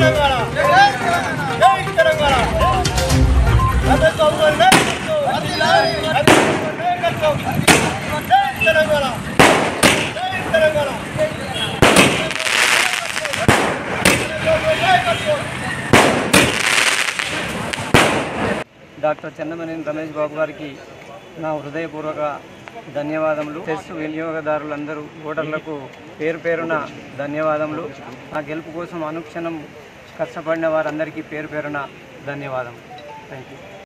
తెలంగాణ జై తెలంగాణ చంద్రబాబు గారి నాయకత్వం జై తెలంగాణ జై తెలంగాణ నాయకత్వం డాక్టర్ చెన్నమనేని రమేష్ బాబు గారికి నా హృదయపూర్వక ధన్యవాదములు చెస్ వినియోగదారులందరూ ఓటర్లకు పేరు పేరున ధన్యవాదములు నా గెలుపు కోసం అనుక్షణం కష్టపడిన వారందరికీ పేరు పేరున ధన్యవాదం థ్యాంక్ యూ